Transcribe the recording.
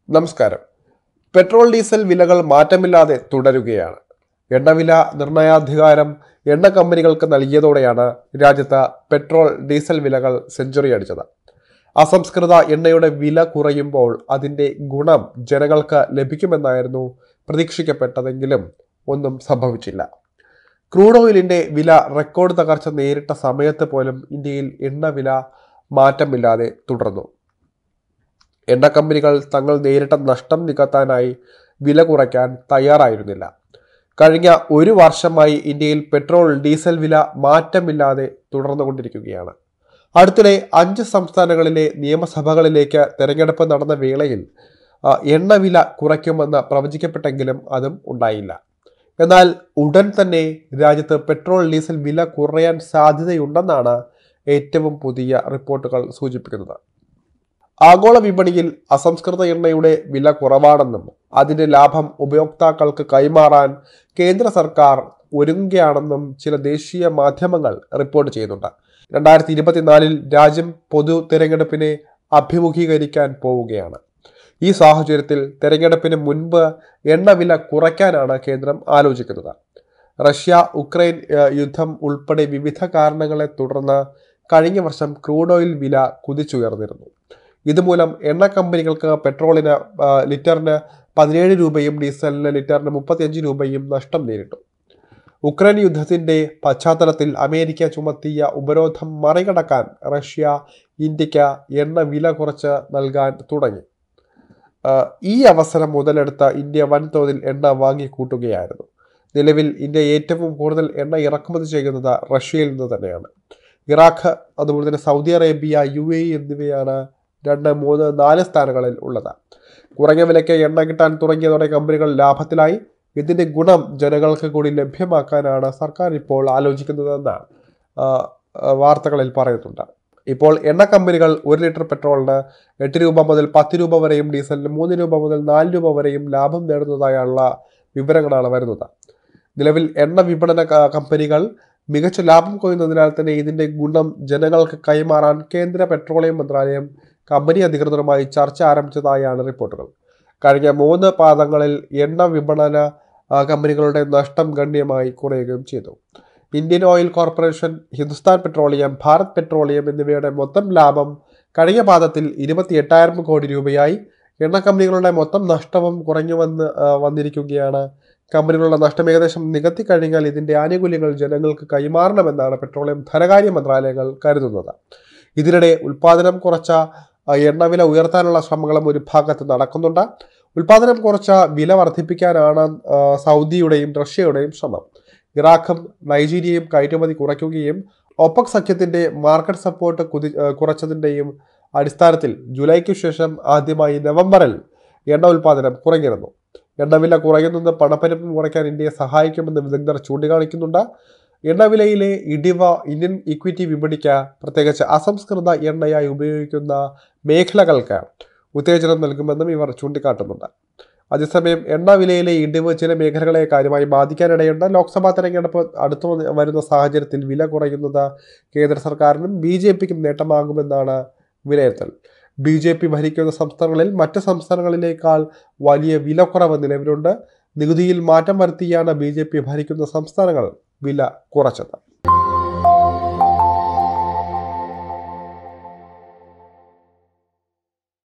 നമസ്കാരം petrol diesel വിലകൾ മാറ്റമില്ലാതെ തുടരുകയാണ് എണ്ണവില നിർണയാധികാരം എണ്ണ കമ്പനികൾക്ക് നൽകിയതോടെയാണ് രാജ്യത്ത് പെട്രോൾ ഡീസൽ വിലകൾ സെഞ്ചുറി അടിച്ചത് അസംസ്കൃത എണ്ണയുടെ വില കുറയുമ്പോൾ അതിൻ്റെ ഗുണം ജനങ്ങൾക്ക് ലഭിക്കുമെന്നായിരുന്നു പ്രതീക്ഷിക്കപ്പെട്ടതെങ്കിലും ഒന്നും സംഭവിച്ചില്ല ക്രൂഡ് ഓയിലിന്റെ വില റെക്കോർഡ് തകർച്ച നേരിട്ട സമയത്ത് പോലും ഇന്ത്യയിൽ എണ്ണ വില മാറ്റമില്ലാതെ തുടർന്നു എണ്ണ കമ്പനികൾ തങ്ങൾ നേരിട്ട നഷ്ടം നികത്താനായി വില കുറയ്ക്കാൻ തയ്യാറായിരുന്നില്ല കഴിഞ്ഞ ഒരു വർഷമായി ഇന്ത്യയിൽ പെട്രോൾ ഡീസൽ വില മാറ്റമില്ലാതെ തുടർന്നുകൊണ്ടിരിക്കുകയാണ് അടുത്തിടെ അഞ്ച് സംസ്ഥാനങ്ങളിലെ നിയമസഭകളിലേക്ക് തെരഞ്ഞെടുപ്പ് നടന്ന വേളയിൽ ആ, എണ്ണവില കുറയ്ക്കുമെന്ന് പ്രവചിക്കപ്പെട്ടെങ്കിലും അതും ഉണ്ടായില്ല എന്നാൽ ഉടൻ തന്നെ രാജ്യത്ത് പെട്രോൾ ഡീസൽ വില കുറയാൻ സാധ്യതയുണ്ടെന്നാണ് ഏറ്റവും പുതിയ റിപ്പോർട്ടുകൾ സൂചിപ്പിക്കുന്നത് ആഗോള വിപണിയിൽ അസംസ്കൃത എണ്ണയുടെ വില കുറവാണെന്നും അതിന്റെ ലാഭം ഉപയോക്താക്കൾക്ക് കൈമാറാൻ കേന്ദ്ര സർക്കാർ ഒരുങ്ങുകയാണെന്നും ചില ദേശീയ മാധ്യമങ്ങൾ റിപ്പോർട്ട് ചെയ്യുന്നുണ്ട് രണ്ടായിരത്തി ഇരുപത്തിനാലിൽ രാജ്യം പൊതു തിരഞ്ഞെടുപ്പിനെ അഭിമുഖീകരിക്കാൻ പോവുകയാണ് ഈ സാഹചര്യത്തിൽ തെരഞ്ഞെടുപ്പിന് മുൻപ് എണ്ണവില കുറയ്ക്കാനാണ് കേന്ദ്രം ആലോചിക്കുന്നത് റഷ്യ ഉക്രൈൻ ഏഹ്, യുദ്ധം ഉൾപ്പെടെ വിവിധ കാരണങ്ങളെ തുടർന്ന് കഴിഞ്ഞ വർഷം ക്രൂഡ് ഓയിൽ വില കുതിച്ചുയർന്നിരുന്നു ഇതുമൂലം എണ്ണ കമ്പനികൾക്ക് പെട്രോളിന് ആ, ലിറ്ററിന് പതിനേഴ് രൂപയും ഡീസലിന് ലിറ്ററിന് മുപ്പത്തിയഞ്ച് രൂപയും നഷ്ടം നേരിട്ടു ഉക്രൈൻ യുദ്ധത്തിന്റെ പശ്ചാത്തലത്തിൽ അമേരിക്ക ചുമത്തിയ ഉപരോധം മറികടക്കാൻ റഷ്യ ഇന്ത്യക്ക് എണ്ണ വില കുറച്ച് നൽകാൻ തുടങ്ങി ആ, ഈ അവസരം മുതലെടുത്ത ഇന്ത്യ വൻതോതിൽ എണ്ണ വാങ്ങിക്കൂട്ടുകയായിരുന്നു നിലവിൽ ഇന്ത്യ ഏറ്റവും കൂടുതൽ എണ്ണ ഇറക്കുമതി ചെയ്യുന്നത് റഷ്യയിൽ നിന്ന് തന്നെയാണ് ഇറാഖ് അതുപോലെ തന്നെ സൗദി അറേബ്യ യു എ എന്നിവയാണ് രണ്ട് മൂന്ന് നാല് സ്ഥാനങ്ങളിൽ ഉള്ളത് കുറഞ്ഞ വിലയ്ക്ക് എണ്ണ കിട്ടാൻ തുടങ്ങിയതോടെ കമ്പനികൾ ലാഭത്തിലായി ഇതിന്റെ ഗുണം ജനങ്ങൾക്ക് കൂടി ലഭ്യമാക്കാനാണ് സർക്കാർ ഇപ്പോൾ ആലോചിക്കുന്നതെന്ന് ആ, ആ, വാർത്തകളിൽ പറയുന്നുണ്ട് ഇപ്പോൾ എണ്ണ കമ്പനികൾ ഒരു ലിറ്റർ പെട്രോളിന് എട്ട് രൂപ മുതൽ പത്ത് രൂപ വരെയും ഡീസലിന് മൂന്ന് രൂപ മുതൽ നാല് രൂപ വരെയും ലാഭം നേടുന്നതായുള്ള വിവരങ്ങളാണ് വരുന്നത് നിലവിൽ എണ്ണ വിപണന ക- കമ്പനികൾ മികച്ച ലാഭം കൊയ്യുന്നതിനാൽ തന്നെ ഇതിന്റെ ഗുണം ജനങ്ങൾക്ക് കൈമാറാൻ കേന്ദ്ര പെട്രോളിയം മന്ത്രാലയം കമ്പനി അധികൃതരുമായി ചർച്ച ആരംഭിച്ചതായാണ് റിപ്പോർട്ടുകൾ കഴിഞ്ഞ മൂന്ന് പാദങ്ങളിൽ എണ്ണ വിപണന ആ, കമ്പനികളുടെ നഷ്ടം ഗണ്യമായി കുറയുകയും ചെയ്തു Indian Oil Corporation Hindustan Petroleum Bharat Petroleum എന്നിവയുടെ മൊത്തം ലാഭം കഴിഞ്ഞ പാദത്തിൽ ഇരുപത്തി എട്ടായിരം കോടി രൂപയായി എണ്ണ കമ്പനികളുടെ മൊത്തം നഷ്ടവും കുറഞ്ഞു വന്ന് ആ, വന്നിരിക്കുകയാണ് കമ്പനികളുടെ നഷ്ടം ഏകദേശം നികത്തി കഴിഞ്ഞാൽ ഇതിന്റെ ആനുകൂല്യങ്ങൾ ജനങ്ങൾക്ക് കൈമാറണമെന്നാണ് പെട്രോളിയം ധനകാര്യ മന്ത്രാലയങ്ങൾ കരുതുന്നത് ഇതിനിടെ ഉൽപാദനം കുറച്ച ആ, എണ്ണവില ഉയർത്താനുള്ള ശ്രമങ്ങളും ഒരു ഭാഗത്ത് നടക്കുന്നുണ്ട് ഉൽപാദനം കുറച്ച വില വർദ്ധിപ്പിക്കാനാണ് ആ, സൗദിയുടെയും റഷ്യയുടെയും ശ്രമം ഇറാഖും നൈജീരിയയും കയറ്റുമതി കുറയ്ക്കുകയും ഒപ്പക് സഖ്യത്തിന്റെ മാർക്കറ്റ് സപ്പോർട്ട് കുതി ആ, കുറച്ചതിന്റെയും അടിസ്ഥാനത്തിൽ ജൂലൈക്ക് ശേഷം ആദ്യമായി നവംബറിൽ എണ്ണ ഉൽപാദനം കുറഞ്ഞിരുന്നു എണ്ണവില കുറയുന്നത് പണപ്പെരുപ്പം കുറയ്ക്കാൻ ഇന്ത്യയെ സഹായിക്കുമെന്ന് വിദഗ്ധർ ചൂണ്ടിക്കാണിക്കുന്നുണ്ട് എണ്ണവിലയിലെ ഇടിവ ഇന്ത്യൻ ഇക്വിറ്റി വിപണിക്ക് പ്രത്യേകിച്ച് അസംസ്കൃത എണ്ണയായി ഉപയോഗിക്കുന്ന മേഖലകൾക്ക് ഉത്തേജനം നൽകുമെന്നും ഇവർ ചൂണ്ടിക്കാട്ടുന്നുണ്ട് അതേസമയം എണ്ണ വിലയിലെ ഇടിവ് ചില മേഖലകളെ കാര്യമായി ബാധിക്കാനിടയുണ്ട് ലോക്സഭാ തെരഞ്ഞെടുപ്പ് അടുത്തു വന്ന് വരുന്ന സാഹചര്യത്തിൽ വില കുറയുന്നത് കേന്ദ്ര സർക്കാരിനും ബി ജെ പിക്കും നേട്ടമാകുമെന്നാണ് വിലയിരുത്തൽ ബി ജെ പി ഭരിക്കുന്ന സംസ്ഥാനങ്ങളിൽ മറ്റ് സംസ്ഥാനങ്ങളിലേക്കാൾ വലിയ വിലക്കുറവ് നിലവിലുണ്ട് നികുതിയിൽ മാറ്റം വരുത്തിയാണ് ബി ജെ പി ഭരിക്കുന്ന സംസ്ഥാനങ്ങൾ വില കുറച്ചത്